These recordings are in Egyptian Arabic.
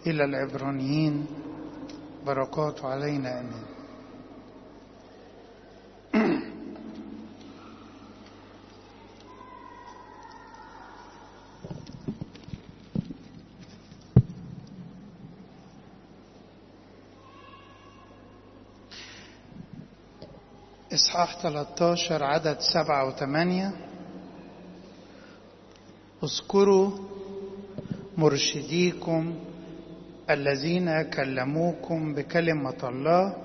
إلى العبرانيين بركاته علينا آمين إصحاح 13 عدد سبعة وثمانية اذكروا مرشديكم الذين كلموكم بكلمة الله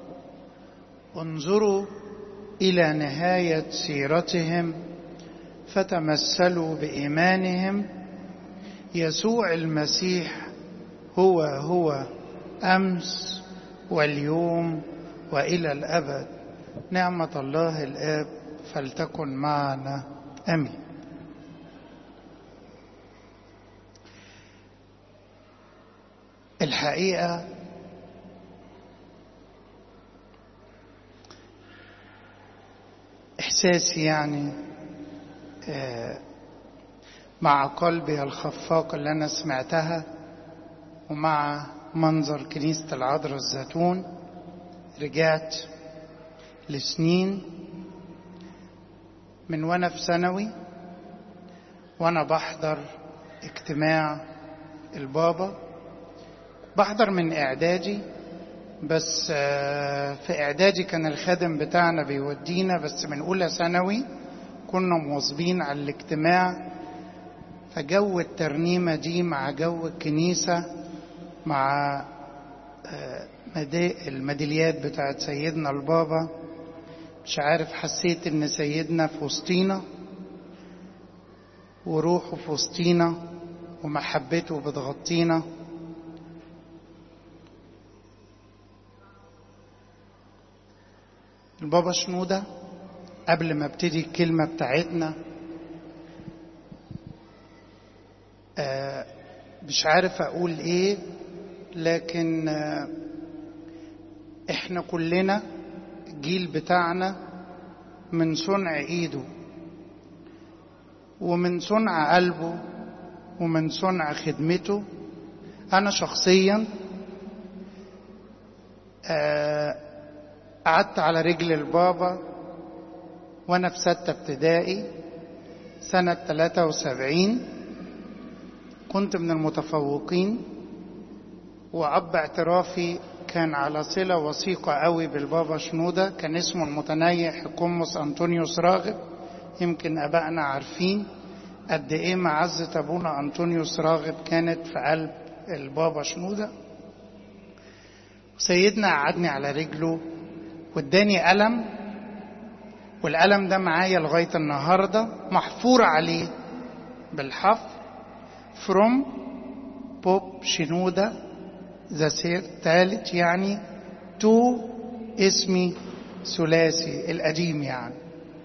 انظروا إلى نهاية سيرتهم فتمثلوا بإيمانهم يسوع المسيح هو هو أمس واليوم وإلى الأبد نعمة الله الآب فلتكن معنا آمين الحقيقة إحساسي يعني مع قلبي الخفاق اللي أنا سمعتها ومع منظر كنيسة العذراء الزيتون رجعت لسنين من وانا في ثانوي وانا بحضر اجتماع البابا بحضر من اعدادي بس في اعدادي كان الخادم بتاعنا بيودينا بس من اولى ثانوي كنا مواظبين على الاجتماع فجو الترنيمة دي مع جو الكنيسة مع الميداليات بتاعت سيدنا البابا مش عارف حسيت ان سيدنا في وسطينا وروحه في وسطينا ومحبته بتغطينا البابا شنودة قبل ما ابتدي الكلمة بتاعتنا آه مش عارف اقول ايه لكن آه احنا كلنا الجيل بتاعنا من صنع ايده ومن صنع قلبه ومن صنع خدمته انا شخصيا قعدت على رجل البابا وانا في ستة ابتدائي سنة 73 كنت من المتفوقين وأب اعترافي كان على صلة وثيقة قوي بالبابا شنودة كان اسمه المتنيح قمص أنطونيوس راغب يمكن أبائنا عارفين قد إيه معزة أبونا أنطونيوس راغب كانت في قلب البابا شنودة سيدنا قعدني على رجله واداني قلم والقلم ده معايا لغاية النهاردة محفور عليه بالحفر from بوب شنودة ذا ثالث يعني تو اسمي ثلاثي القديم يعني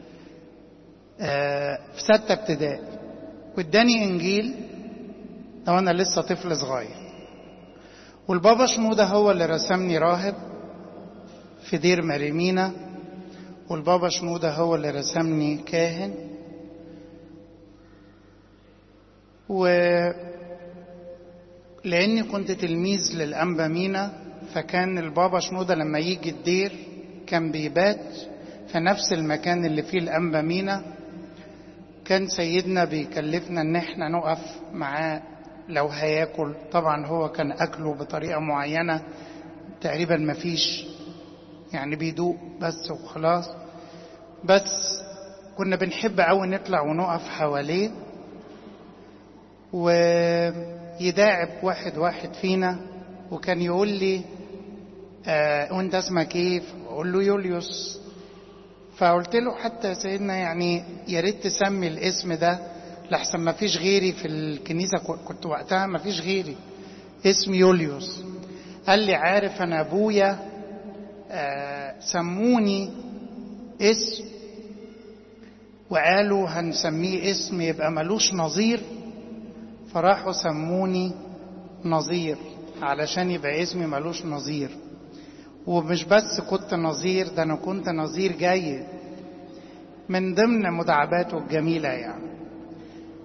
آه في ستة ابتدائي واداني انجيل ده وانا لسه طفل صغير والبابا شنودة هو اللي رسمني راهب في دير مريمينا والبابا شنودة هو اللي رسمني كاهن و لاني كنت تلميذ للانبا مينا فكان البابا شنودة لما يجي الدير كان بيبات في نفس المكان اللي فيه الانبا مينا كان سيدنا بيكلفنا ان احنا نقف معاه لو هياكل طبعا هو كان اكله بطريقه معينه تقريبا مفيش يعني بيدوق بس وخلاص بس كنا بنحب قوي نطلع ونقف حواليه ويداعب واحد واحد فينا وكان يقول لي آه وانت اسمك ايه اقول له يوليوس فقلت له حتى سيدنا يعني يا ريت تسمي الاسم ده لحسن ما فيش غيري في الكنيسة كنت وقتها ما فيش غيري اسم يوليوس قال لي عارف انا ابويا آه سموني اسم وقالوا هنسميه اسم يبقى ملوش نظير فراحوا سموني نظير علشان يبقى اسمي ملوش نظير ومش بس كنت نظير ده انا كنت نظير جيد من ضمن مداعباته الجميلة يعني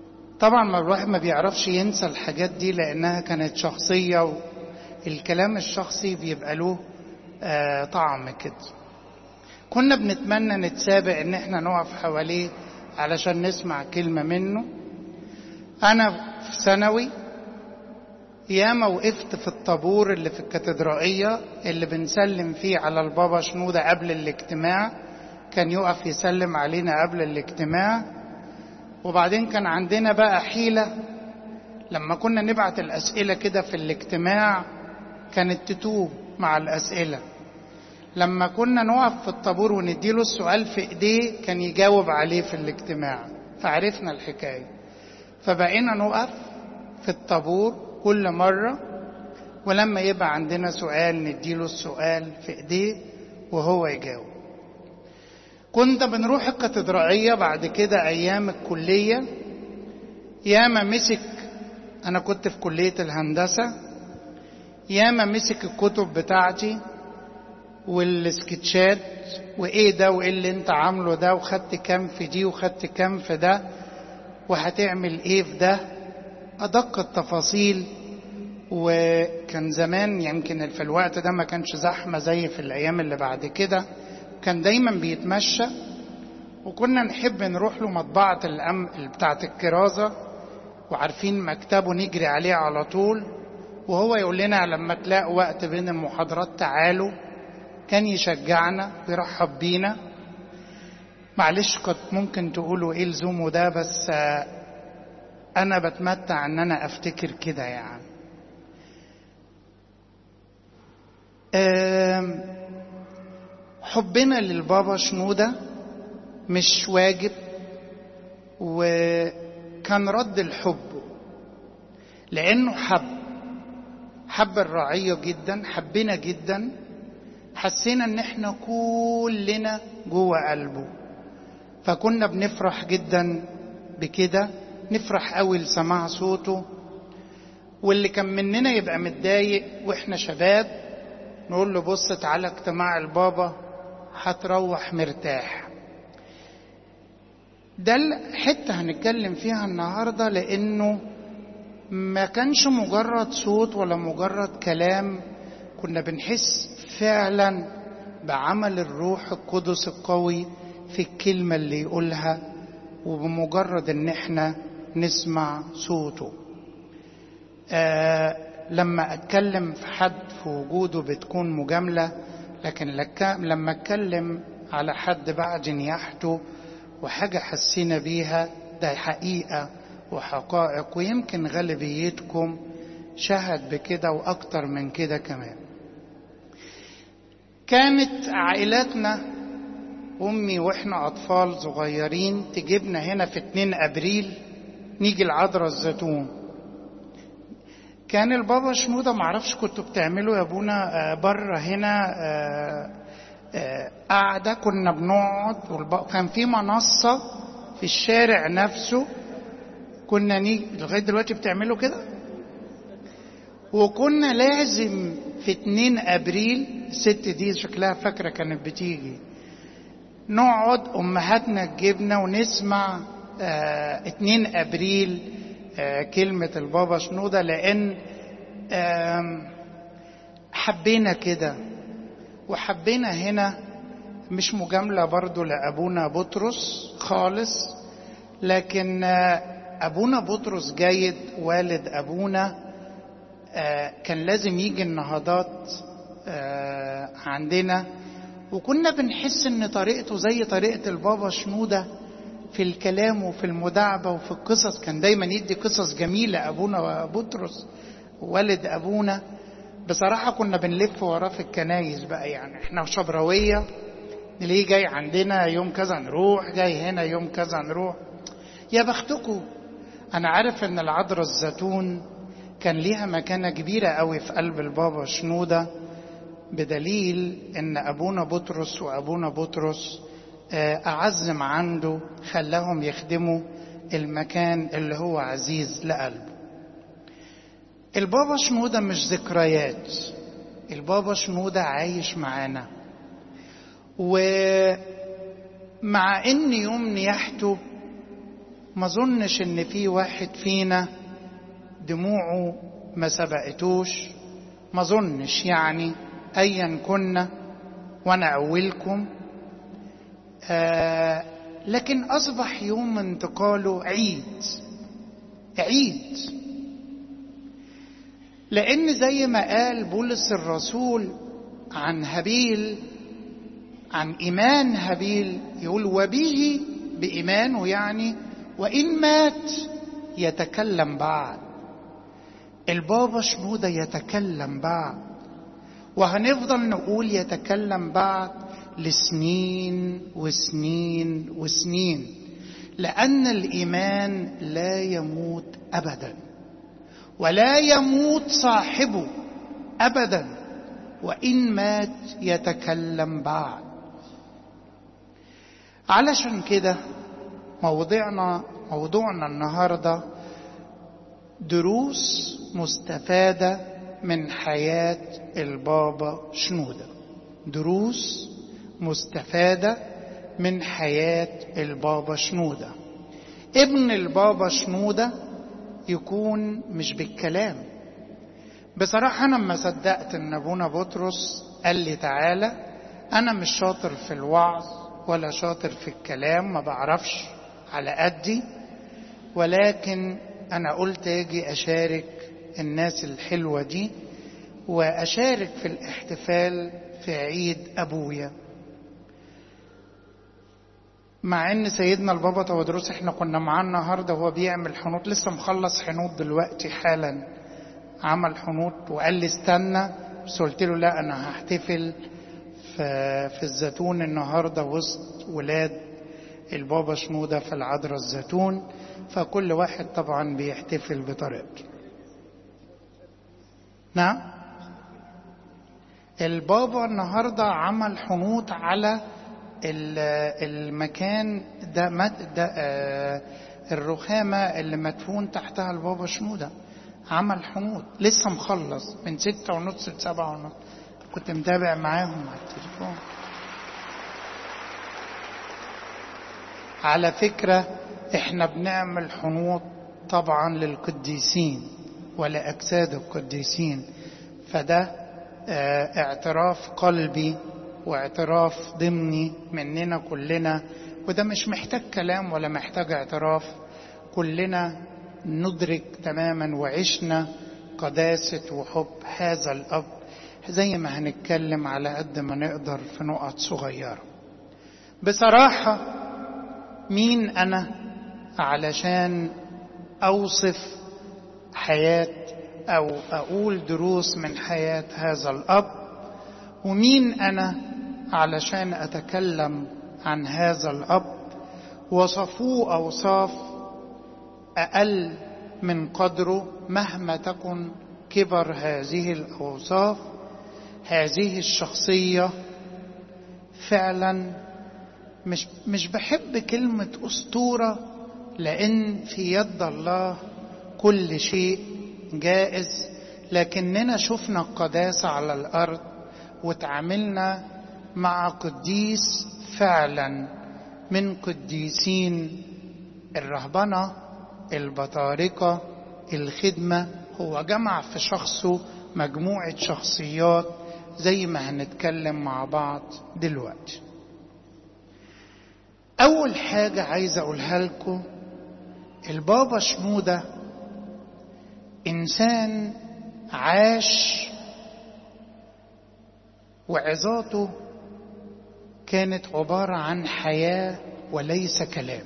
طبعا ما الواحد ما بيعرفش ينسى الحاجات دي لانها كانت شخصيه والكلام الشخصي بيبقى له آه طعم كده كنا بنتمنى نتسابق ان احنا نقف حواليه علشان نسمع كلمه منه انا في ثانوي ياما وقفت في الطابور اللي في الكاتدرائيه اللي بنسلم فيه على البابا شنوده قبل الاجتماع كان يقف يسلم علينا قبل الاجتماع وبعدين كان عندنا بقى حيلة لما كنا نبعت الأسئلة كده في الاجتماع كانت تتوه مع الأسئلة لما كنا نقف في الطابور ونديله السؤال في ايديه كان يجاوب عليه في الاجتماع فعرفنا الحكاية فبقينا نقف في الطابور كل مرة ولما يبقى عندنا سؤال نديله السؤال في ايديه وهو يجاوب كنا بنروح الكاتدرائية بعد كده أيام الكلية ياما مسك أنا كنت في كلية الهندسة ياما مسك الكتب بتاعتي والسكتشات وإيه ده وإيه اللي أنت عامله ده وخدت كام في دي وخدت كام في ده وهتعمل إيه في ده أدق التفاصيل وكان زمان يمكن في الوقت ده ما كانش زحمة زي في الأيام اللي بعد كده كان دايما بيتمشى وكنا نحب نروح له مطبعة الأم بتاعة الكرازة وعارفين مكتبه نجري عليه على طول وهو يقول لنا لما تلاقوا وقت بين المحاضرات تعالوا كان يشجعنا ويرحب بينا معلش كنت ممكن تقولوا ايه لزومه ده بس انا بتمتع ان انا افتكر كده يعني حبنا للبابا شنودة مش واجب وكان رد الحب لأنه حب حب الرعية جدا حبنا جدا حسينا ان احنا كلنا جوه قلبه فكنا بنفرح جدا بكده نفرح قوي لسماع صوته واللي كان مننا يبقى متضايق واحنا شباب نقول له بص تعالى اجتماع البابا هتروح مرتاح ده حتة هنتكلم فيها النهاردة لأنه ما كانش مجرد صوت ولا مجرد كلام كنا بنحس فعلا بعمل الروح القدس القوي في الكلمة اللي يقولها وبمجرد ان احنا نسمع صوته آه لما اتكلم في حد في وجوده بتكون مجاملة لكن لما اتكلم على حد بعد نياحته وحاجة حسينا بيها ده حقيقة وحقائق ويمكن غالبيتكم شهد بكده وأكتر من كده كمان كانت عائلاتنا أمي وإحنا أطفال صغيرين تجيبنا هنا في 2 أبريل نيجي العذراء الزيتون كان البابا شنودة معرفش كنتوا بتعملوا يا ابونا بره هنا قاعدة كنا بنقعد كان في منصة في الشارع نفسه كنا نيجي لغاية دلوقتي بتعملوا كده وكنا لازم في 2 ابريل الست دي شكلها فاكرة كانت بتيجي نقعد امهاتنا تجيبنا ونسمع اه 2 ابريل اه كلمة البابا شنودة لان اه حبينا كده وحبينا هنا مش مجاملة برضو لأبونا بطرس خالص لكن أبونا بطرس جيد والد أبونا كان لازم يجي النهضات عندنا وكنا بنحس ان طريقته زي طريقة البابا شنودة في الكلام وفي المداعبة وفي القصص كان دايما يدي قصص جميلة أبونا بطرس والد أبونا بصراحة كنا بنلف وراه في الكنايس بقى يعني احنا شبراوية نلاقيه جاي عندنا يوم كذا نروح جاي هنا يوم كذا نروح يا بختكم انا عارف ان العذراء الزيتون كان ليها مكانة كبيرة قوي في قلب البابا شنودة بدليل ان ابونا بطرس وابونا بطرس اعزم عنده خلاهم يخدموا المكان اللي هو عزيز لقلبه البابا شنودة مش ذكريات البابا شنودة عايش معانا ومع ان يوم نياحته ما ظنش ان في واحد فينا دموعه ما سبقتوش ما ظنش يعني ايا كنا وانا اولكم آه لكن اصبح يوم انتقاله عيد عيد لان زي ما قال بولس الرسول عن هابيل عن ايمان هابيل يقول وبه بايمانه يعني وان مات يتكلم بعد البابا شنوده يتكلم بعد وهنفضل نقول يتكلم بعد لسنين وسنين وسنين لان الايمان لا يموت ابدا ولا يموت صاحبه ابدا وان مات يتكلم بعد علشان كده موضوعنا موضوعنا النهارده دروس مستفاده من حياه البابا شنوده دروس مستفاده من حياه البابا شنوده ابن البابا شنوده يكون مش بالكلام بصراحة أنا ما صدقت إن أبونا بطرس قال لي تعالى أنا مش شاطر في الوعظ ولا شاطر في الكلام ما بعرفش على قدي ولكن أنا قلت أجي أشارك الناس الحلوة دي وأشارك في الاحتفال في عيد أبويا مع ان سيدنا البابا تودروس احنا كنا معاه النهارده وهو بيعمل حنوط لسه مخلص حنوط دلوقتي حالا عمل حنوط وقال لي استنى بس قلت له لا انا هحتفل في, في الزيتون النهارده وسط ولاد البابا شنوده في العذراء الزيتون فكل واحد طبعا بيحتفل بطريقته نعم البابا النهارده عمل حنوط على المكان ده, مد ده آه الرخامة اللي مدفون تحتها البابا شنودة عمل حنوط لسه مخلص من ستة ونص لسبعة ونص كنت متابع معاهم على التليفون على فكرة احنا بنعمل حنوط طبعا للقديسين ولأجساد القديسين فده اه اعتراف قلبي واعتراف ضمني مننا كلنا وده مش محتاج كلام ولا محتاج اعتراف كلنا ندرك تماما وعشنا قداسة وحب هذا الأب زي ما هنتكلم على قد ما نقدر في نقط صغيرة بصراحة مين أنا علشان أوصف حياة أو أقول دروس من حياة هذا الأب ومين أنا علشان أتكلم عن هذا الأب وصفوه أوصاف أقل من قدره مهما تكن كبر هذه الأوصاف هذه الشخصية فعلا مش مش بحب كلمة أسطورة لأن في يد الله كل شيء جائز لكننا شفنا القداسة على الأرض وتعاملنا مع قديس فعلا من قديسين الرهبنة البطارقة الخدمة هو جمع في شخصه مجموعة شخصيات زي ما هنتكلم مع بعض دلوقتي أول حاجة عايز أقولها لكم البابا شنودة إنسان عاش وعظاته كانت عبارة عن حياة وليس كلام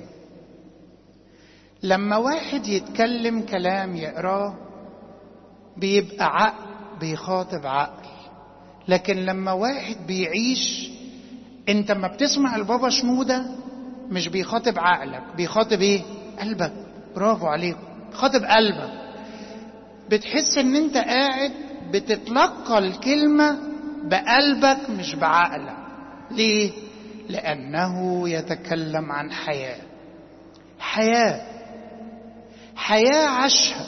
لما واحد يتكلم كلام يقراه بيبقى عقل بيخاطب عقل لكن لما واحد بيعيش انت ما بتسمع البابا شنودة مش بيخاطب عقلك بيخاطب ايه قلبك برافو عليك خاطب قلبك بتحس ان انت قاعد بتتلقى الكلمة بقلبك مش بعقلك ليه لانه يتكلم عن حياه حياه حياه عاشها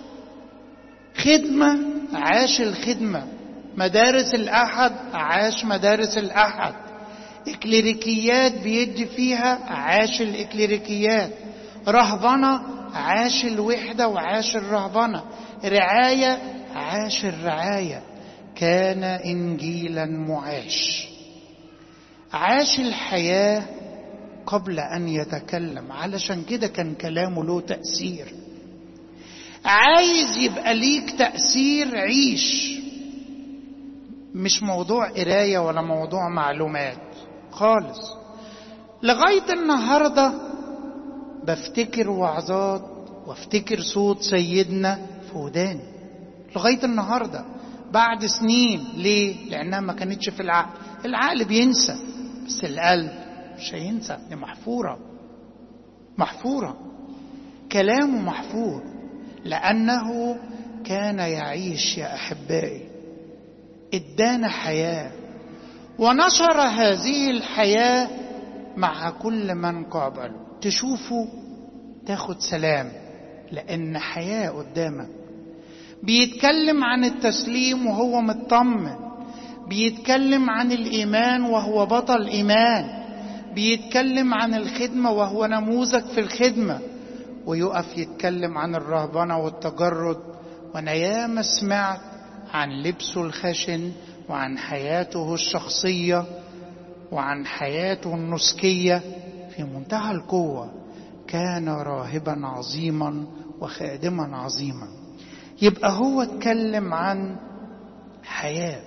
خدمه عاش الخدمه مدارس الاحد عاش مدارس الاحد اكليريكيات بيدي فيها عاش الاكليريكيات رهبنة عاش الوحدة وعاش الرهبنة رعاية عاش الرعاية كان إنجيلا معاش عاش الحياة قبل أن يتكلم علشان كده كان كلامه له تأثير عايز يبقى ليك تأثير عيش مش موضوع قراية ولا موضوع معلومات خالص لغاية النهاردة بفتكر وعظات وافتكر صوت سيدنا في وداني لغاية النهاردة بعد سنين ليه؟ لأنها ما كانتش في العقل العقل بينسى بس القلب مش هينسى دي محفورة محفورة كلامه محفور لأنه كان يعيش يا أحبائي ادانا حياة ونشر هذه الحياة مع كل من قابله تشوفه تاخد سلام لأن حياة قدامك بيتكلم عن التسليم وهو مطمن بيتكلم عن الإيمان وهو بطل إيمان بيتكلم عن الخدمة وهو نموذج في الخدمة ويقف يتكلم عن الرهبنة والتجرد وأنا ياما سمعت عن لبسه الخشن وعن حياته الشخصية وعن حياته النسكية في منتهى القوة كان راهبا عظيما وخادما عظيما يبقى هو اتكلم عن حياة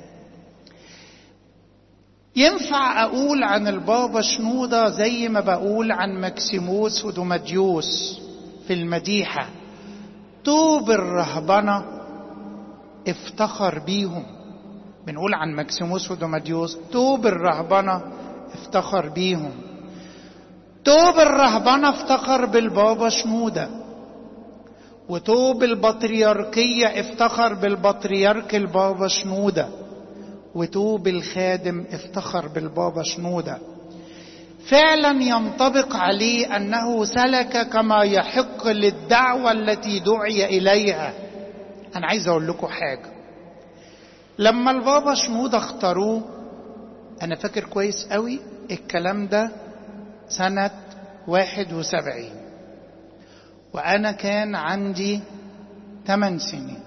ينفع أقول عن البابا شنودة زي ما بقول عن مكسيموس ودوماديوس في المديحة توب الرهبنة افتخر بيهم بنقول عن مكسيموس ودوماديوس توب الرهبنة افتخر بيهم توب الرهبنة افتخر بالبابا شنودة وتوب البطريركية افتخر بالبطريرك البابا شنودة وتوب الخادم افتخر بالبابا شنودة فعلا ينطبق عليه أنه سلك كما يحق للدعوة التي دعي إليها أنا عايز أقول لكم حاجة لما البابا شنودة اختاروه أنا فاكر كويس قوي الكلام ده سنة واحد وسبعين وأنا كان عندي ثمان سنين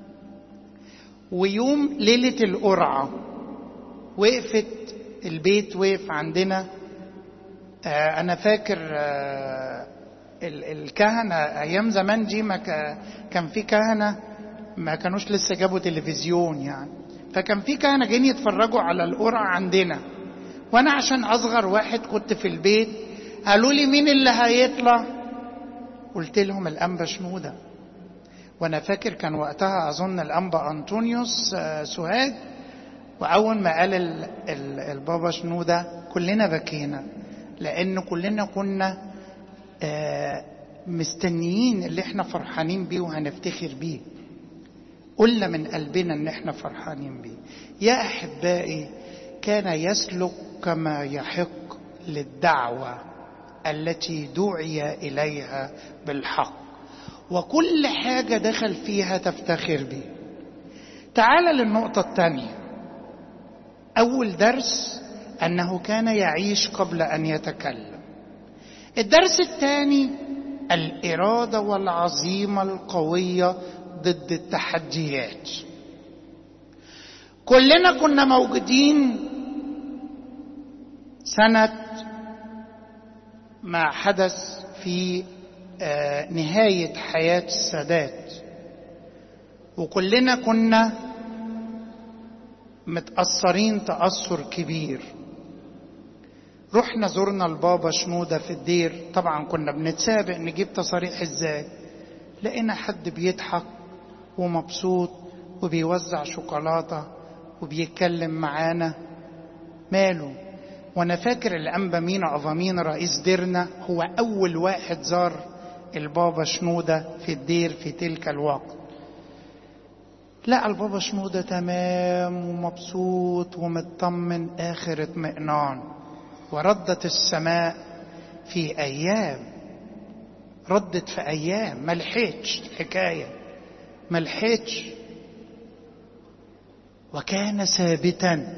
ويوم ليلة القرعة وقفت البيت وقف عندنا آه أنا فاكر آه الكهنة أيام زمان دي ما كان في كهنة ما كانوش لسه جابوا تلفزيون يعني فكان في كهنة جايين يتفرجوا على القرعة عندنا وأنا عشان أصغر واحد كنت في البيت قالوا لي مين اللي هيطلع قلت لهم الأنبا شنودة وانا فاكر كان وقتها اظن الانبا انطونيوس سوهاج واول ما قال ال ال البابا شنوده كلنا بكينا لان كلنا كنا مستنيين اللي احنا فرحانين بيه وهنفتخر بيه قلنا من قلبنا ان احنا فرحانين بيه يا احبائي كان يسلك كما يحق للدعوه التي دعي اليها بالحق وكل حاجة دخل فيها تفتخر به تعال للنقطة الثانية أول درس أنه كان يعيش قبل أن يتكلم الدرس الثاني الإرادة والعزيمة القوية ضد التحديات كلنا كنا موجودين سنة ما حدث في نهاية حياة السادات وكلنا كنا متأثرين تأثر كبير رحنا زرنا البابا شنودة في الدير طبعا كنا بنتسابق نجيب تصاريح ازاي لقينا حد بيضحك ومبسوط وبيوزع شوكولاتة وبيتكلم معانا ماله وانا فاكر الانبا مينا افامين رئيس ديرنا هو اول واحد زار البابا شنودة في الدير في تلك الوقت لقى البابا شنودة تمام ومبسوط ومطمن آخر اطمئنان وردت السماء في أيام ردت في أيام ملحقتش الحكاية ملحقتش وكان ثابتا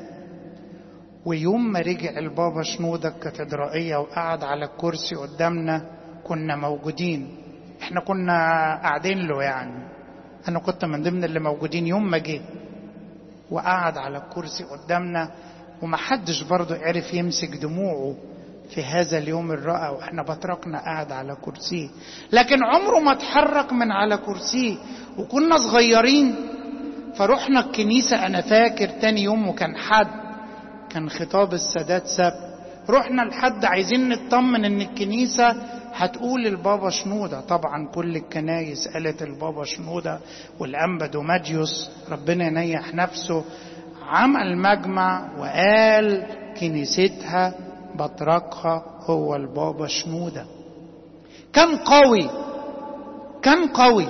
ويوم ما رجع البابا شنودة الكاتدرائية وقعد على الكرسي قدامنا كنا موجودين احنا كنا قاعدين له يعني انا كنت من ضمن اللي موجودين يوم ما جه وقعد على الكرسي قدامنا ومحدش برضه عرف يمسك دموعه في هذا اليوم الرائع واحنا بطرقنا قاعد على كرسيه لكن عمره ما اتحرك من على كرسيه وكنا صغيرين فرحنا الكنيسة أنا فاكر تاني يوم وكان حد كان خطاب السادات سبت رحنا لحد عايزين نطمن ان الكنيسة هتقول البابا شنودة طبعا كل الكنايس قالت البابا شنودة والأنبا دوماديوس ربنا ينيح نفسه عمل مجمع وقال كنيستها بطرقها هو البابا شنودة كان قوي كان قوي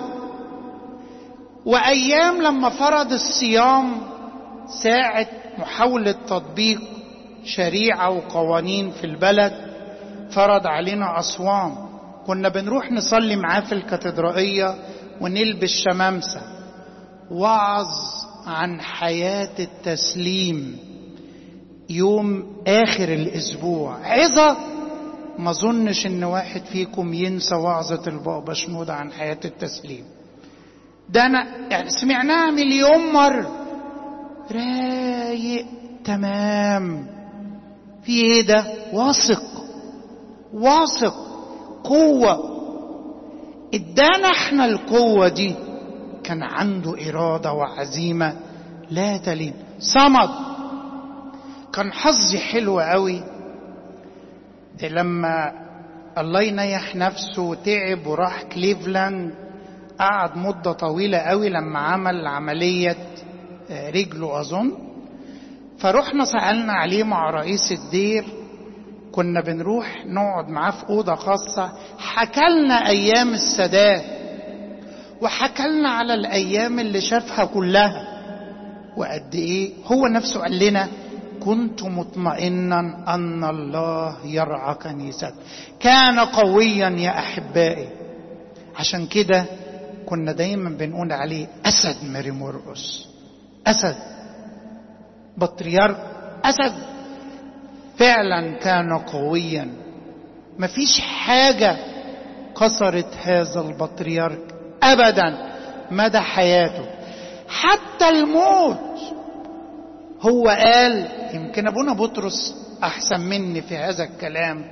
وأيام لما فرض الصيام ساعة محاولة تطبيق شريعة وقوانين في البلد فرض علينا أصوام كنا بنروح نصلي معاه في الكاتدرائية ونلبس شمامسة وعظ عن حياة التسليم يوم آخر الأسبوع عظة ما ظنش إن واحد فيكم ينسى وعظة البابا شنودة عن حياة التسليم ده أنا يعني سمعناها مليون مرة رايق تمام في ايه ده واثق واثق قوة ادانا احنا القوة دي كان عنده إرادة وعزيمة لا تلين صمد كان حظي حلو قوي لما الله ينيح نفسه وتعب وراح كليفلاند قعد مدة طويلة قوي لما عمل عملية رجله أظن فرحنا سألنا عليه مع رئيس الدير كنا بنروح نقعد معاه في أوضة خاصة حكالنا أيام السادات وحكالنا على الأيام اللي شافها كلها وقد إيه هو نفسه قال لنا كنت مطمئنا أن الله يرعى كنيسته كان قويا يا أحبائي عشان كده كنا دايما بنقول عليه أسد ماري مرقس أسد بطريرك أسد فعلا كان قويا مفيش حاجة كسرت هذا البطريرك أبدا مدى حياته حتى الموت هو قال يمكن أبونا بطرس أحسن مني في هذا الكلام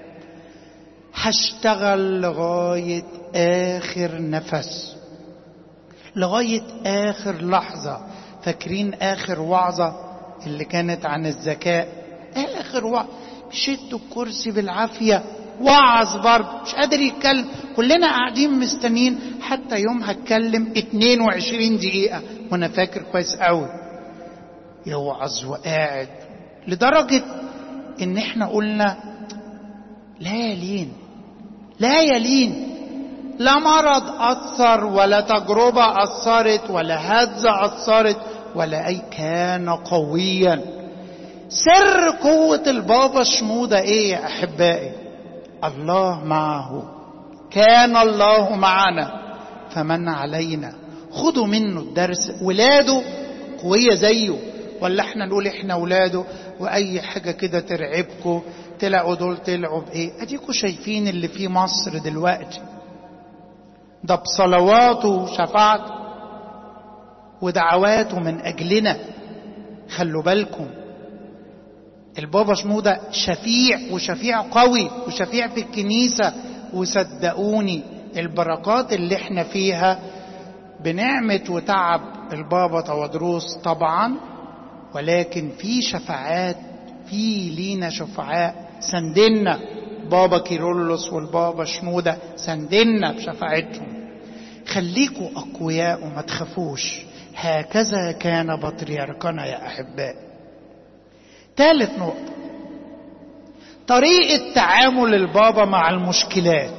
هشتغل لغاية آخر نفس لغاية آخر لحظة فاكرين آخر وعظة اللي كانت عن الذكاء آخر وعظة شدوا الكرسي بالعافية وعظ برضه مش قادر يتكلم كلنا قاعدين مستنيين حتى يوم هتكلم 22 دقيقة وانا فاكر كويس قوي يوعظ وقاعد لدرجة ان احنا قلنا لا يلين لا يلين لا مرض أثر ولا تجربة أثرت ولا هزة أثرت ولا أي كان قويا سر قوة البابا شمودة إيه يا أحبائي الله معه كان الله معنا فمن علينا خدوا منه الدرس ولاده قوية زيه ولا احنا نقول احنا ولاده واي حاجة كده ترعبكم تلاقوا دول طلعوا بايه اديكوا شايفين اللي في مصر دلوقتي ده بصلواته وشفاعته ودعواته من اجلنا خلوا بالكم البابا شنودة شفيع وشفيع قوي وشفيع في الكنيسة وصدقوني البركات اللي احنا فيها بنعمة وتعب البابا تودروس طبعا ولكن في شفاعات في لينا شفعاء سندنا بابا كيرلس والبابا شنودة سندنا بشفاعتهم خليكوا أقوياء وما تخافوش هكذا كان بطريركنا يا أحباء ثالث نقطة طريقة تعامل البابا مع المشكلات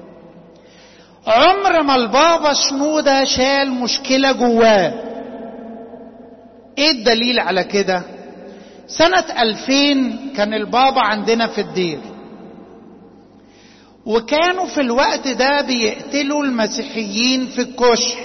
عمر ما البابا شنودة شال مشكلة جواه ايه الدليل على كده سنة ألفين كان البابا عندنا في الدير وكانوا في الوقت ده بيقتلوا المسيحيين في الكشح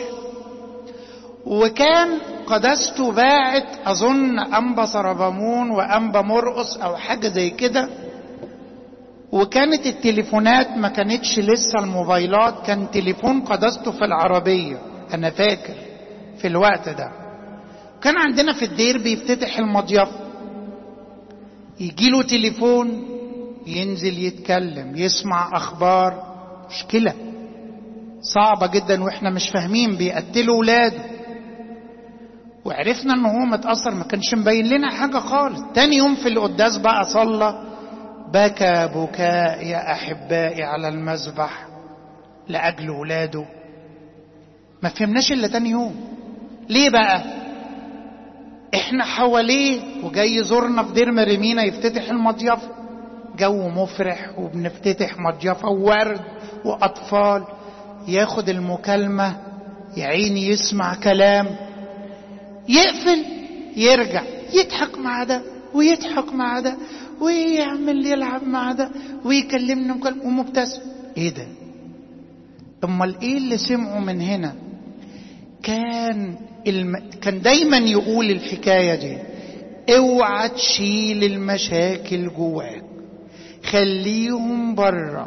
وكان قدسته باعت أظن أنبا سربامون وأنبا مرقص أو حاجة زي كده وكانت التليفونات ما كانتش لسه الموبايلات كان تليفون قدسته في العربية أنا فاكر في الوقت ده كان عندنا في الدير بيفتتح المضيفة يجيله تليفون ينزل يتكلم يسمع أخبار مشكلة صعبة جدا واحنا مش فاهمين بيقتلوا ولاده وعرفنا ان هو متأثر ما كانش مبين لنا حاجة خالص تاني يوم في القداس بقى صلى بكى بكاء يا احبائي على المذبح لاجل ولاده ما فهمناش الا تاني يوم ليه بقى احنا حواليه وجاي يزورنا في دير مريمينا يفتتح المضيفه جو مفرح وبنفتتح مضيفه وورد واطفال ياخد المكالمه يا عيني يسمع كلام يقفل يرجع يضحك مع ده ويضحك مع ده ويعمل يلعب مع ده ويكلمنا مكالمة ومبتسم ايه ده امال ايه اللي سمعوا من هنا كان الم... كان دايما يقول الحكايه دي اوعى تشيل المشاكل جواك خليهم بره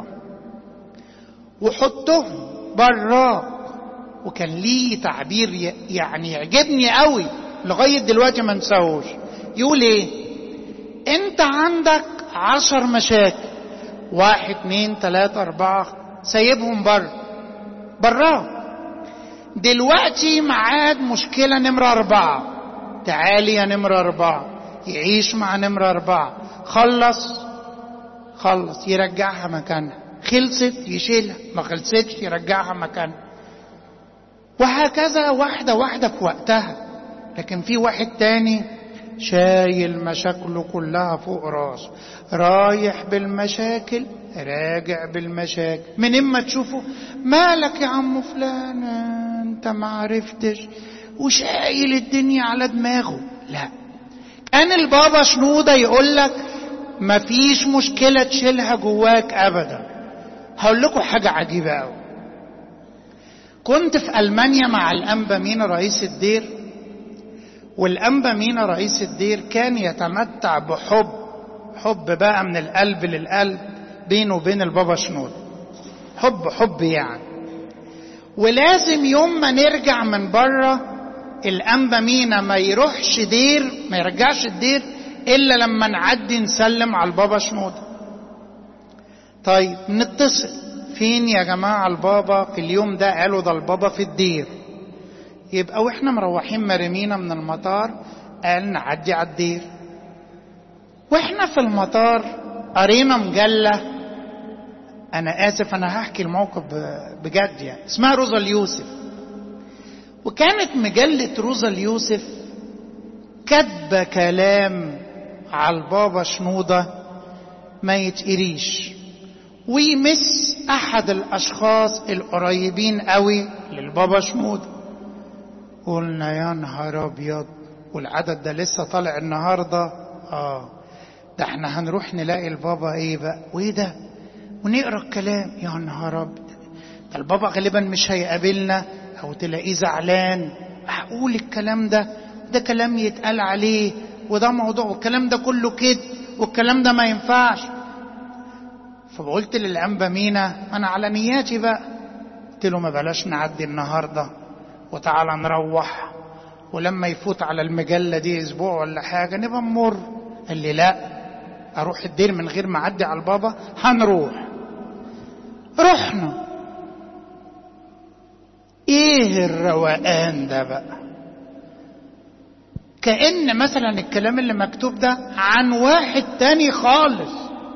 وحطهم براك وكان ليه تعبير يعني يعجبني قوي لغايه دلوقتي ما نساهوش يقول ايه انت عندك عشر مشاكل واحد اتنين تلاتة اربعة سايبهم بره براه دلوقتي معاد مشكلة نمرة أربعة تعالي يا نمرة أربعة يعيش مع نمرة أربعة خلص خلص يرجعها مكانها خلصت يشيلها ما خلصتش يرجعها مكانها وهكذا واحدة واحدة في وقتها لكن في واحد تاني شايل مشاكله كلها فوق راسه رايح بالمشاكل راجع بالمشاكل من اما تشوفه مالك يا عم فلان انت ما عرفتش وشايل الدنيا على دماغه لا كان البابا شنودة يقول لك مفيش مشكلة تشيلها جواك ابدا هقول لكم حاجة عجيبة قوي كنت في ألمانيا مع الأنبا مينا رئيس الدير والأنبا مينا رئيس الدير كان يتمتع بحب حب بقى من القلب للقلب بينه وبين البابا شنود حب حب يعني ولازم يوم ما نرجع من بره الأنبا مينا ما يروحش دير ما يرجعش الدير إلا لما نعدي نسلم على البابا شنود طيب نتصل فين يا جماعة البابا في اليوم ده قالوا ده البابا في الدير يبقى واحنا مروحين مرمينا من المطار قال نعدي على الدير واحنا في المطار قرينا مجلة انا اسف انا هحكي الموقف بجد يعني اسمها روزا اليوسف وكانت مجلة روزا اليوسف كاتبة كلام على البابا شنودة ما يتقريش ويمس احد الاشخاص القريبين قوي للبابا شنودة قلنا يا نهار ابيض والعدد ده لسه طالع النهارده اه ده احنا هنروح نلاقي البابا ايه بقى وايه ده ونقرا الكلام يا نهار ابيض ده البابا غالبا مش هيقابلنا او تلاقيه زعلان اقول الكلام ده ده كلام يتقال عليه وده موضوع والكلام ده كله كده والكلام ده ما ينفعش فقلت للأنبا مينا أنا على نياتي بقى قلت له ما بلاش نعدي النهاردة وتعالى نروح ولما يفوت على المجلة دي أسبوع ولا حاجة نبقى نمر قال لي لا أروح الدير من غير ما أعدي على البابا هنروح رحنا إيه الروقان ده بقى كأن مثلا الكلام اللي مكتوب ده عن واحد تاني خالص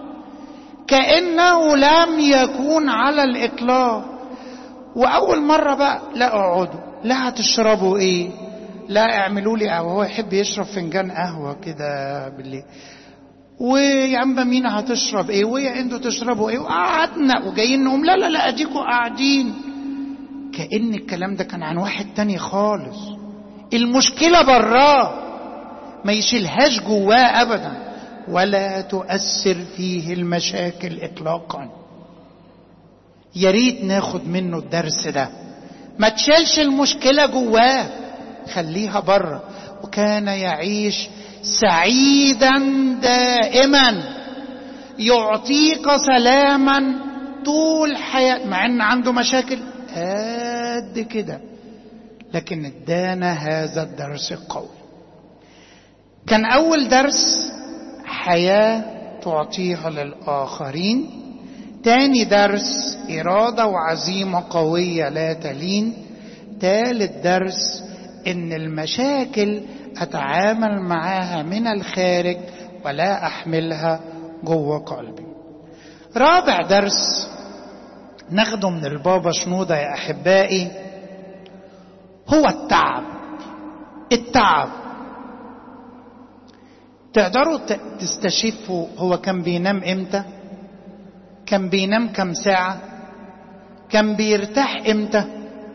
كأنه لم يكون على الإطلاق وأول مرة بقى لا اقعدوا لا هتشربوا إيه لا اعملوا لي قهوة هو يحب يشرب فنجان قهوة كده بالليل ويا عم مين هتشرب ايه ويا انتوا تشربوا ايه وقعدنا وجايين نقوم لا لا لا اديكوا قاعدين كأن الكلام ده كان عن واحد تاني خالص المشكلة براه ما يشيلهاش جواه ابدا ولا تؤثر فيه المشاكل اطلاقا يا ريت ناخد منه الدرس ده ما تشيلش المشكلة جواه خليها بره وكان يعيش سعيدا دائما يعطيك سلاما طول حياة مع ان عنده مشاكل قد كده لكن ادانا هذا الدرس القوي كان اول درس حياة تعطيها للآخرين تاني درس إرادة وعزيمة قوية لا تلين تالت درس إن المشاكل أتعامل معاها من الخارج ولا أحملها جوه قلبي رابع درس ناخده من البابا شنودة يا أحبائي هو التعب التعب تقدروا تستشفوا هو كان بينام امتى كان بينام كم ساعة كان بيرتاح امتى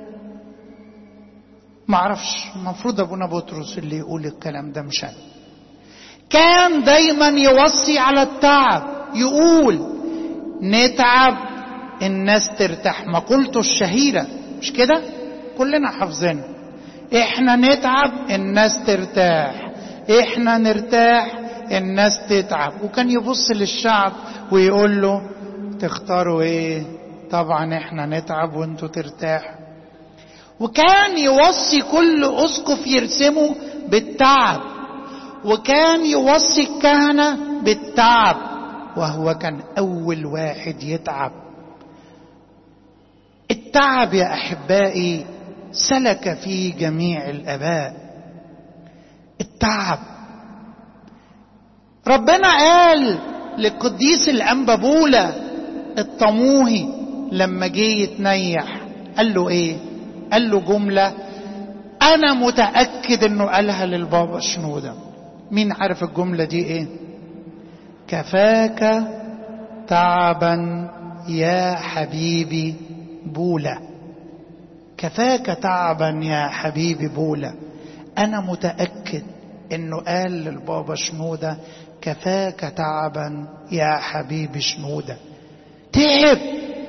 معرفش المفروض ابونا بطرس اللي يقول الكلام ده مش انا كان دايما يوصي على التعب يقول نتعب الناس ترتاح مقولته الشهيرة مش كده كلنا حافظينها احنا نتعب الناس ترتاح احنا نرتاح الناس تتعب وكان يبص للشعب ويقول له تختاروا ايه طبعا احنا نتعب وانتوا ترتاحوا وكان يوصي كل اسقف يرسمه بالتعب وكان يوصي الكهنه بالتعب وهو كان اول واحد يتعب التعب يا احبائي سلك فيه جميع الاباء التعب ربنا قال للقديس الانبابوله الطموهي لما جه يتنيح قال له ايه قال له جمله انا متاكد انه قالها للبابا شنوده مين عارف الجمله دي ايه كفاك تعبا يا حبيبي بولا كفاك تعبا يا حبيبي بولا انا متاكد انه قال للبابا شنوده كفاك تعبا يا حبيبي شنوده تعب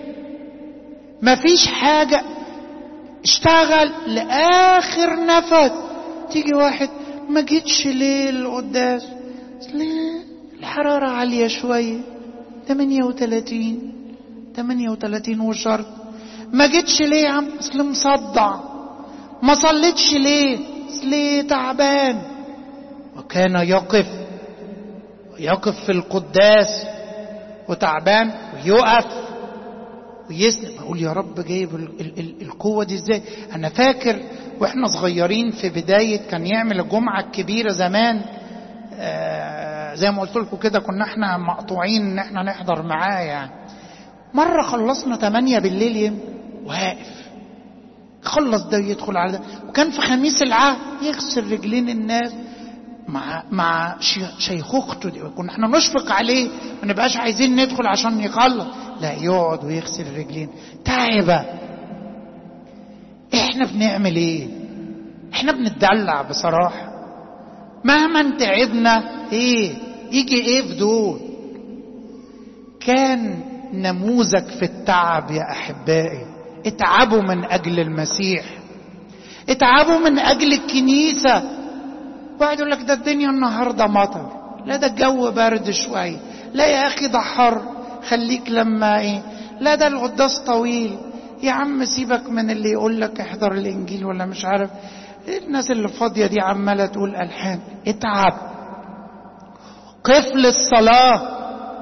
مفيش حاجه اشتغل لاخر نفس تيجي واحد ما جيتش ليه القداس ليه الحرارة عالية شوية 38 38 وشرط ما جيتش ليه يا عم اصل مصدع ما صليتش ليه اصل تعبان وكان يقف يقف في القداس وتعبان ويقف ويسند اقول يا رب جايب ال ال ال القوه دي ازاي انا فاكر واحنا صغيرين في بدايه كان يعمل الجمعه الكبيره زمان آه زي ما قلت لكم كده كنا احنا مقطوعين ان احنا نحضر معاه يعني مره خلصنا 8 بالليل يم واقف خلص ده يدخل على ده وكان في خميس العهد يغسل رجلين الناس مع مع شيخوخته دي كنا احنا نشفق عليه ما نبقاش عايزين ندخل عشان يخلص لا يقعد ويغسل الرجلين تعبة احنا بنعمل ايه احنا بنتدلع بصراحة مهما تعبنا ايه يجي ايه في دول كان نموذج في التعب يا احبائي اتعبوا من اجل المسيح اتعبوا من اجل الكنيسه واحد يقول لك ده الدنيا النهارده مطر لا ده الجو برد شويه لا يا اخي ده حر خليك لما ايه لا ده القداس طويل يا عم سيبك من اللي يقول لك احضر الانجيل ولا مش عارف الناس اللي فاضيه دي عماله تقول الحان اتعب قف للصلاه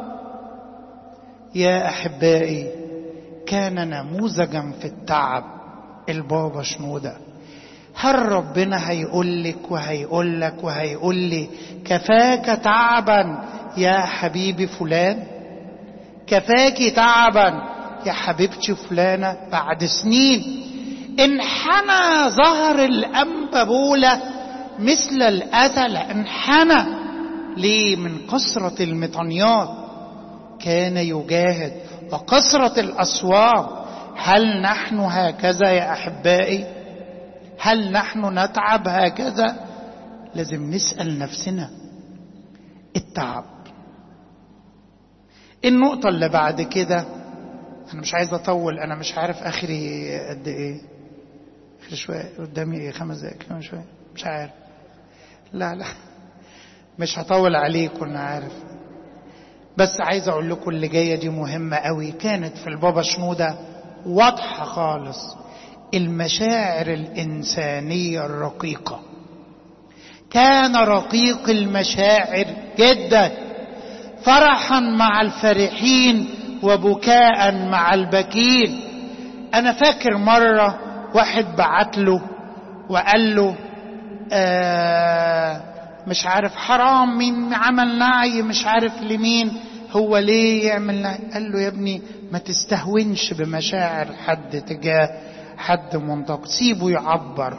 يا احبائي كان نموذجا في التعب البابا شنوده هل ربنا هيقول لك وهيقول لك وهيقول لي كفاك تعبا يا حبيبي فلان كفاك تعبا يا حبيبتي فلانة بعد سنين انحنى ظهر الأنبابولة مثل الأتل انحنى ليه من كثرة المطنيات كان يجاهد وكثرة الأسواق هل نحن هكذا يا أحبائي هل نحن نتعب هكذا لازم نسال نفسنا التعب النقطة اللي بعد كده أنا مش عايز أطول أنا مش عارف آخري قد إيه آخر شوية قدامي إيه خمس دقايق كمان شوية مش عارف لا لا مش هطول عليكم أنا عارف بس عايز اقول لكم اللي جايه دي مهمه قوي كانت في البابا شنوده واضحه خالص المشاعر الانسانيه الرقيقه كان رقيق المشاعر جدا فرحا مع الفرحين وبكاء مع البكين انا فاكر مره واحد بعت له وقال له آه مش عارف حرام مين عمل نعي مش عارف لمين هو ليه يعمل نعي قال له يا ابني ما تستهونش بمشاعر حد تجاه حد منطق سيبه يعبر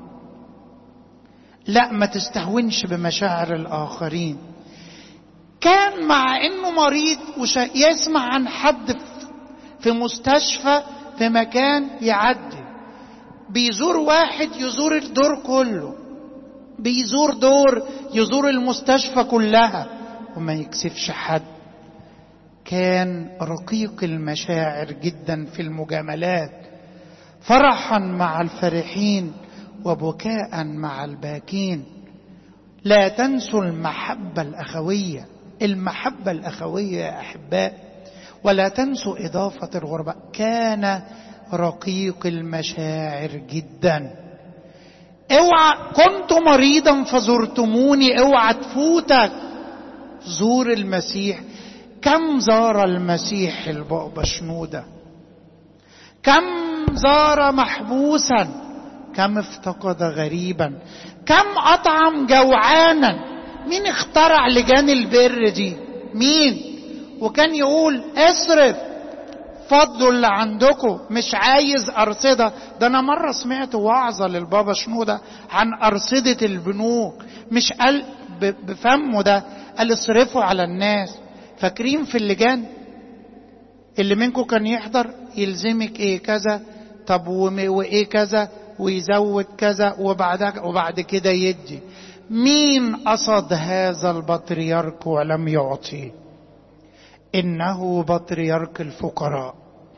لا ما تستهونش بمشاعر الآخرين كان مع انه مريض ويسمع عن حد في مستشفى في مكان يعدي بيزور واحد يزور الدور كله بيزور دور يزور المستشفى كلها وما يكسفش حد كان رقيق المشاعر جدا في المجاملات فرحا مع الفرحين وبكاء مع الباكين لا تنسوا المحبه الاخويه المحبه الاخويه يا احباء ولا تنسوا اضافه الغرباء كان رقيق المشاعر جدا اوعى كنت مريضا فزرتموني اوعى تفوتك زور المسيح كم زار المسيح البابا شنوده كم زار محبوسا كم افتقد غريبا كم اطعم جوعانا مين اخترع لجان البر دي مين وكان يقول اصرف فضوا اللي عندكم مش عايز أرصدة ده أنا مرة سمعت وعظة للبابا شنودة عن أرصدة البنوك مش قال بفمه ده قال اصرفوا على الناس فاكرين في اللجان اللي منكم كان يحضر يلزمك ايه كذا طب وايه كذا ويزود كذا وبعد وبعد كده يدي مين قصد هذا البطريرك ولم يعطيه انه بطريرك الفقراء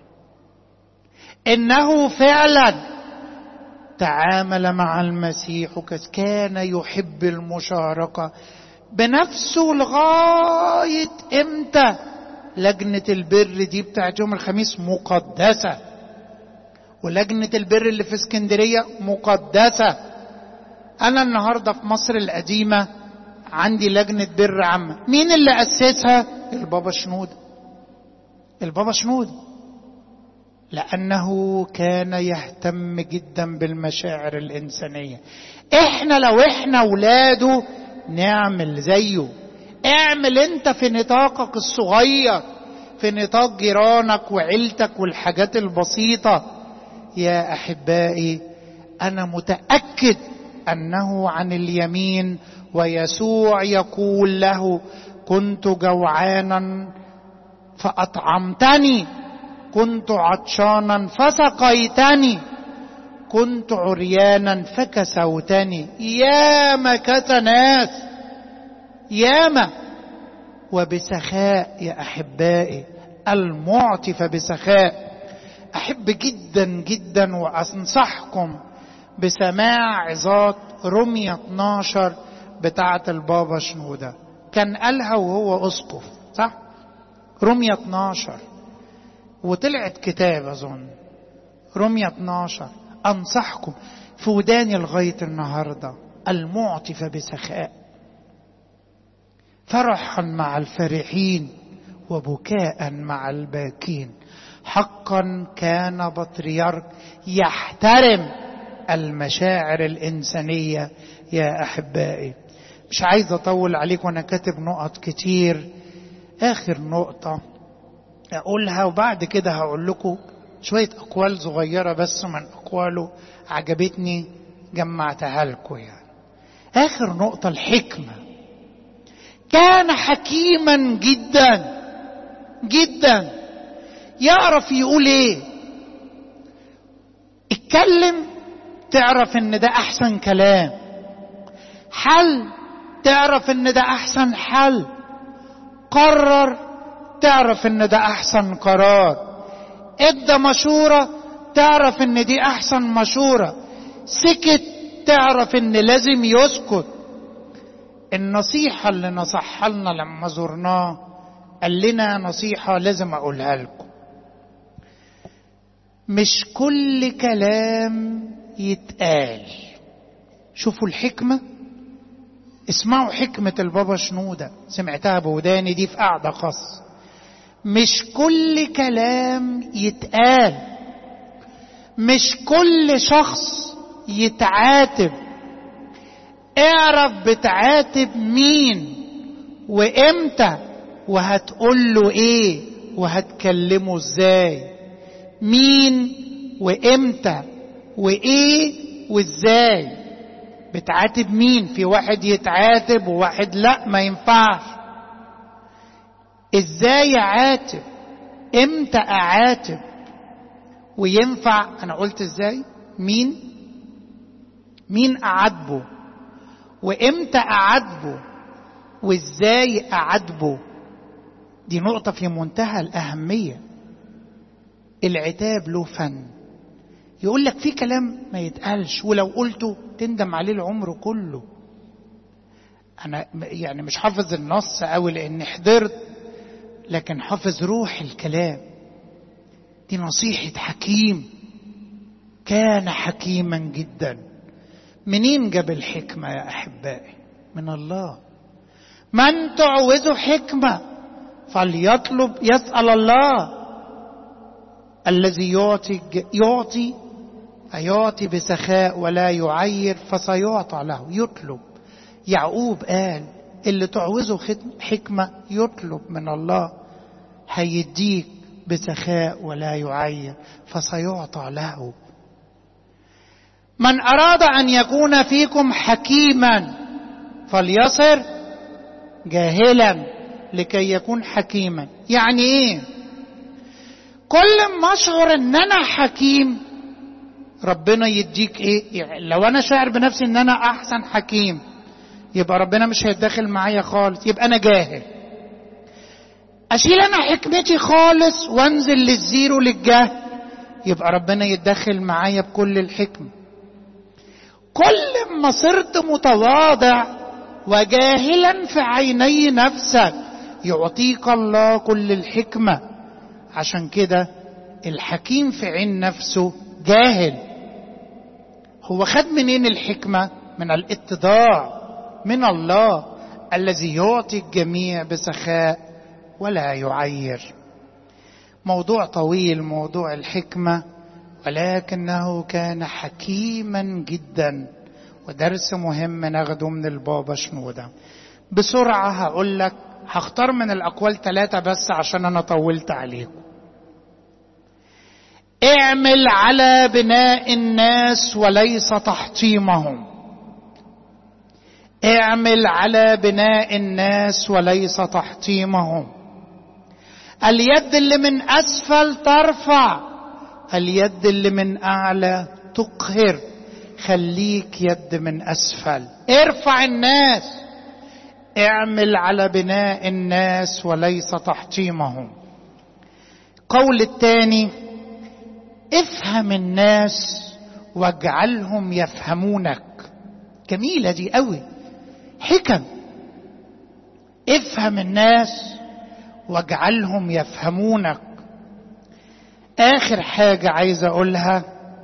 انه فعلا تعامل مع المسيح كان يحب المشاركه بنفسه لغايه امتى لجنه البر دي بتاعت يوم الخميس مقدسه ولجنه البر اللي في اسكندريه مقدسه انا النهارده في مصر القديمه عندي لجنه بر عامه مين اللي اسسها البابا شنود البابا شنود لانه كان يهتم جدا بالمشاعر الانسانيه احنا لو احنا اولاده نعمل زيه اعمل انت في نطاقك الصغير في نطاق جيرانك وعيلتك والحاجات البسيطه يا احبائي انا متاكد انه عن اليمين ويسوع يقول له كنت جوعانا فاطعمتني كنت عطشانا فسقيتني كنت عريانا فكسوتني ياما كسى ناس ياما وبسخاء يا احبائي المعطي فبسخاء احب جدا جدا وانصحكم بسماع عظات رمية 12 بتاعة البابا شنودة كان قالها وهو اسقف صح رمية 12 وطلعت كتاب اظن رمية 12 انصحكم في وداني لغاية النهاردة المعطي فبسخاء فرحا مع الفرحين وبكاء مع الباكين حقا كان بطريرك يحترم المشاعر الانسانيه يا احبائي مش عايز اطول عليكم وانا كاتب نقط كتير اخر نقطه اقولها وبعد كده هقول لكم شويه اقوال صغيره بس من اقواله عجبتني جمعتها لكم يعني اخر نقطه الحكمه كان حكيما جدا جدا يعرف يقول ايه اتكلم تعرف ان ده احسن كلام حل تعرف ان ده احسن حل قرر تعرف ان ده احسن قرار ادى مشورة تعرف ان دي احسن مشورة سكت تعرف ان لازم يسكت النصيحة اللي نصحها لنا لما زرناه قال لنا نصيحة لازم أقولها لكم مش كل كلام يتقال شوفوا الحكمة اسمعوا حكمة البابا شنودة سمعتها بوداني دي في قعدة خاصة مش كل كلام يتقال مش كل شخص يتعاتب اعرف بتعاتب مين وامتى وهتقول له ايه وهتكلمه ازاي مين وامتى وايه وازاي بتعاتب مين في واحد يتعاتب وواحد لا ما ينفعش ازاي اعاتب امتى اعاتب وينفع انا قلت ازاي مين مين اعاتبه وامتى اعاتبه وازاي اعاتبه دي نقطة في منتهى الأهمية العتاب له فن يقول لك في كلام ما يتقالش ولو قلته تندم عليه العمر كله أنا يعني مش حافظ النص أوي لأني حضرت لكن حافظ روح الكلام دي نصيحة حكيم كان حكيما جدا منين جاب الحكمة يا أحبائي من الله من تعوز حكمة فليطلب يسأل الله الذي يعطي يعطي يعطي بسخاء ولا يعير فسيعطى له يطلب يعقوب قال اللي تعوزه حكمة يطلب من الله هيديك بسخاء ولا يعير فسيعطى له من أراد أن يكون فيكم حكيما فليصر جاهلا لكي يكون حكيما يعني ايه كل ما اشعر ان انا حكيم ربنا يديك ايه يعني لو انا شاعر بنفسي ان انا احسن حكيم يبقى ربنا مش هيتدخل معايا خالص يبقى انا جاهل اشيل انا حكمتي خالص وانزل للزيرو للجهل يبقى ربنا يتدخل معايا بكل الحكمه كل ما صرت متواضع وجاهلا في عيني نفسك يعطيك الله كل الحكمه عشان كده الحكيم في عين نفسه جاهل هو خد منين الحكمه من الاتضاع من الله الذي يعطي الجميع بسخاء ولا يعير موضوع طويل موضوع الحكمه ولكنه كان حكيما جدا ودرس مهم ناخده من البابا شنوده بسرعه هقول لك هختار من الاقوال ثلاثه بس عشان انا طولت عليكم اعمل على بناء الناس وليس تحطيمهم اعمل على بناء الناس وليس تحطيمهم اليد اللي من اسفل ترفع اليد اللي من اعلى تقهر خليك يد من اسفل ارفع الناس اعمل على بناء الناس وليس تحطيمهم قول الثاني افهم الناس واجعلهم يفهمونك جميلة دي قوي حكم افهم الناس واجعلهم يفهمونك اخر حاجة عايز اقولها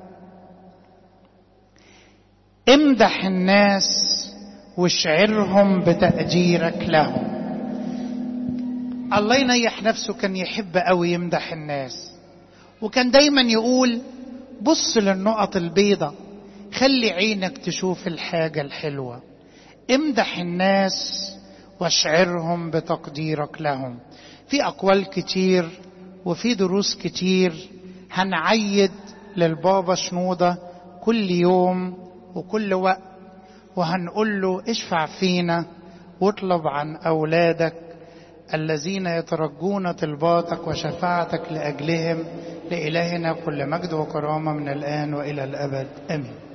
امدح الناس واشعرهم بتقديرك لهم الله ينيح نفسه كان يحب قوي يمدح الناس وكان دايما يقول بص للنقط البيضة خلي عينك تشوف الحاجة الحلوة امدح الناس واشعرهم بتقديرك لهم في أقوال كتير وفي دروس كتير هنعيد للبابا شنودة كل يوم وكل وقت وهنقول له اشفع فينا واطلب عن أولادك الذين يترجون طلباتك وشفاعتك لأجلهم لإلهنا كل مجد وكرامة من الآن وإلى الأبد آمين